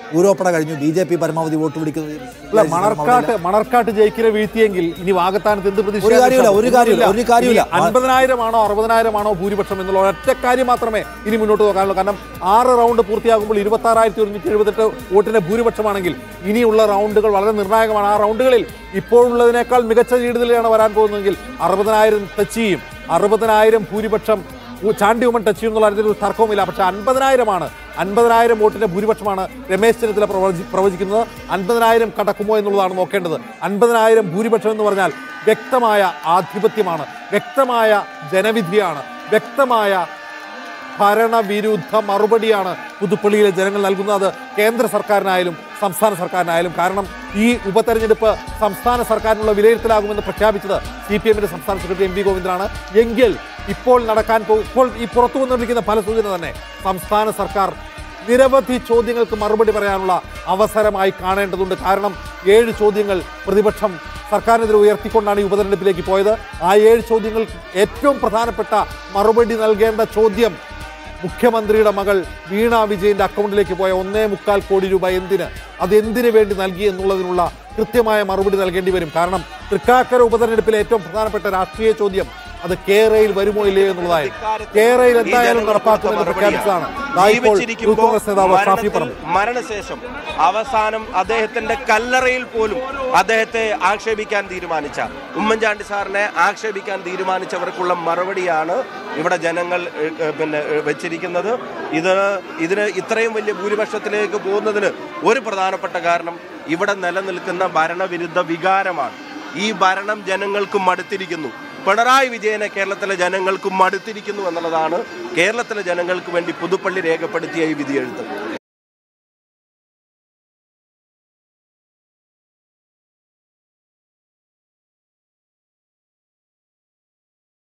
ഊരോപ്പട കഴിഞ്ഞു B J P പരമാവധി vote പിടിക്കുന്നത് അല്ല മണർക്കാട്ട് മണർക്കാട്ട് ജയിക്കിനെ വീഴ്ത്തിയെങ്കിൽ ഇനി വാഗത്താനത്ത് എന്ത് പ്രതീക്ഷ ഒരു കാര്യമില്ല, ഒരു കാര്യമില്ല, ഒരു കാര്യമില്ല. അൻപതിനായിരമാണോ അറുപതിനായിരമാണോ ഭൂരിപക്ഷം എന്നുള്ള ഒറ്റ കാര്യം മാത്രമേ ഇനി മുന്നോട്ട് പോകാനുള്ളൂ കാരണം ആറ് റൗണ്ട് പൂർത്തിയാകുമ്പോൾ ഇരുപത്തി ആറായിരത്തി ഒരുന്നൂറ്റി എഴുപത്തെട്ട് വോട്ടിന്റെ ഭൂരിപക്ഷമാണെങ്കിൽ ഇനിയുള്ള റൗണ്ടുകൾ വളരെ നിർണായകമാണ് ആ റൗണ്ടുകളിൽ ഇപ്പോഴുള്ളതിനേക്കാൾ മികച്ച ലീഡിലാണ് വരാൻ പോകുന്നതെങ്കിൽ അറുപതിനായിരം ടച്ച് ചെയ്യും അറുപതിനായിരം ഭൂരിപക്ഷം ഉ- ചാണ്ടി ഉമ്മൻ ടച്ച് ചെയ്യും എന്നുള്ള കാര്യത്തിൽ ഒരു തർക്കവുമില്ല പക്ഷെ അൻപതിനായിരമാണ് അൻപതിനായിരം വോട്ടിന്റെ ഭൂരിപക്ഷമാണ് രമേശ് ചെന്നിത്തല പ്രവചി പ്രവചിക്കുന്നത് അൻപതിനായിരം കടക്കുമോ എന്നുള്ളതാണ് നോക്കേണ്ടത് അൻപതിനായിരം ഭൂരിപക്ഷം എന്ന് പറഞ്ഞാൽ വ്യക്തമായ ആധിപത്യമാണ് വ്യക്തമായ ജനവിധിയാണ് വ്യക്തമായ ഭരണവിരുദ്ധ മറുപടിയാണ് പുതുപ്പള്ളിയിലെ ജനങ്ങൾ നൽകുന്നത് അത് കേന്ദ്ര സർക്കാരിനായാലും സംസ്ഥാന സർക്കാരിനായാലും കാരണം ഈ ഉപതെരഞ്ഞെടുപ്പ് സംസ്ഥാന സർക്കാരിനുള്ള വിലയിരുത്തലാകുമെന്ന് പ്രഖ്യാപിച്ചത് സി പി എമ്മിന്റെ സംസ്ഥാന സെക്രട്ടറി എം വി ഗോവിന്ദനാണ് എങ്കിൽ ഇപ്പോൾ നടക്കാൻ പോകും ഇപ്പോൾ ഈ പുറത്തു വന്നിരിക്കുന്ന ഫല സൂചന തന്നെ സംസ്ഥാന സർക്കാർ നിരവധി ചോദ്യങ്ങൾക്ക് മറുപടി പറയാനുള്ള അവസരമായി കാണേണ്ടതുണ്ട് കാരണം ഏഴ് ചോദ്യങ്ങൾ പ്രതിപക്ഷം സർക്കാരിനെതിരെ ഉയർത്തിക്കൊണ്ടാണ് ഈ ഉപതെരഞ്ഞെടുപ്പിലേക്ക് പോയത് ആ ഏഴ് ചോദ്യങ്ങൾ ഏറ്റവും പ്രധാനപ്പെട്ട മറുപടി നൽകേണ്ട ചോദ്യം മുഖ്യമന്ത്രിയുടെ മകൾ വീണ വിജയന്റെ അക്കൗണ്ടിലേക്ക് പോയ ഒന്നേ മുക്കാൽ കോടി രൂപ എന്തിന് അത് എന്തിനു വേണ്ടി നൽകി എന്നുള്ളതിനുള്ള കൃത്യമായ മറുപടി നൽകേണ്ടി വരും കാരണം തൃക്കാക്കര ഉപതെരഞ്ഞെടുപ്പിലെ ഏറ്റവും പ്രധാനപ്പെട്ട രാഷ്ട്രീയ ചോദ്യം അത് കേരയിൽ വരുമോ ഇല്ലയോ എന്നുള്ളതായിരുന്നു കേരയിൽ എന്തായാലും നടപ്പാക്കുമെന്ന് പ്രഖ്യാപിച്ചതാണ് ദാ ഇപ്പോൾ യൂത്ത് കോൺഗ്രസ് നേതാവ് ഷാഫി പറമ്പ് മരണശേഷം അവസാനം അദ്ദേഹത്തിന്റെ കല്ലറയിൽ പോലും അദ്ദേഹത്തെ ആക്ഷേപിക്കാൻ തീരുമാനിച്ച ഉമ്മൻചാണ്ടി സാറിനെ ആക്ഷേപിക്കാൻ തീരുമാനിച്ചവർക്കുള്ള മറുപടിയാണ് ഇവിടെ ജനങ്ങൾ ഏഹ്, ഏഹ്, പിന്നെ ഏഹ്, വെച്ചിരിക്കുന്നത് ഇത് ഇതിന് ഇത്രയും വലിയ ഭൂരിപക്ഷത്തിലേക്ക് പോകുന്നതിന് ഒരു പ്രധാനപ്പെട്ട കാരണം ഇവിടെ നിലനിൽക്കുന്ന ഭരണവിരുദ്ധ വികാരമാണ് ഈ ഭരണം ജനങ്ങൾക്ക് മടുത്തിരിക്കുന്നു പിണറായി വിജയനെ കേരളത്തിലെ ജനങ്ങൾക്ക് മടുത്തിരിക്കുന്നു എന്നുള്ളതാണ് കേരളത്തിലെ ജനങ്ങൾക്ക് വേണ്ടി പുതുപ്പള്ളി രേഖപ്പെടുത്തിയ ഈ വിധിയെഴുത്ത്